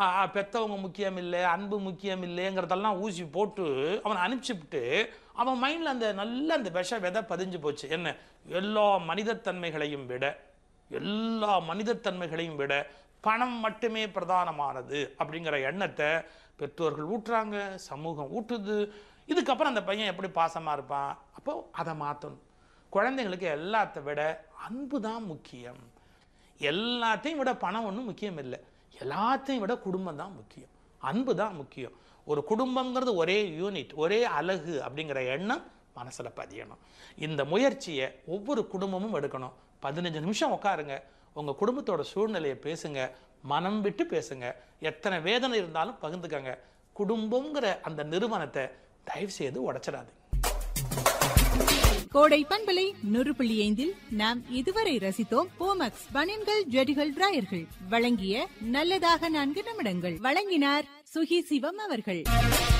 ஆ, ஆ, பெத்தவங்க முக்கியம் இல்லை அன்பு முக்கியம் இல்லைங்கிறதெல்லாம் ஊசி போட்டு அவனை அனுப்பிச்சுட்டு அவன் மைண்டில் அந்த நல்ல அந்த விஷ விதை பதிஞ்சு போச்சு என்ன எல்லா மனிதத்தன்மைகளையும் விட எல்லா மனிதத்தன்மைகளையும் விட பணம் மட்டுமே பிரதானமானது அப்படிங்கிற எண்ணத்தை பெற்றோர்கள் ஊட்டுறாங்க சமூகம் ஊட்டுது இதுக்கப்புறம் அந்த பையன் எப்படி பாசமாக இருப்பான் அப்போ அதை மாற்றணும் குழந்தைங்களுக்கு எல்லாத்த விட அன்பு தான் முக்கியம் எல்லாத்தையும் விட பணம் ஒன்றும் முக்கியம் இல்லை எல்லாத்தையும் விட குடும்பம் தான் முக்கியம் அன்பு தான் முக்கியம் ஒரு குடும்பங்கிறது ஒரே யூனிட் ஒரே அழகு அப்படிங்கிற எண்ணம் மனசில் பதியணும் இந்த முயற்சியை ஒவ்வொரு குடும்பமும் எடுக்கணும் பதினஞ்சு நிமிஷம் உட்காருங்க உங்கள் குடும்பத்தோட சூழ்நிலையை பேசுங்க மனம் விட்டு பேசுங்க எத்தனை வேதனை இருந்தாலும் பகிர்ந்துக்கங்க குடும்பங்கிற அந்த நிறுவனத்தை தயவு செய்து உடைச்சிடாதீங்க கோடை பண்பலை நூறு புள்ளி ஐந்தில் நாம் இதுவரை ரசித்தோம் போமக்ஸ் பனியன்கள் ஜெடிகள் டிராயர்கள் வழங்கிய நல்லதாக நான்கு நிமிடங்கள் வழங்கினார் சுகி சிவம் அவர்கள்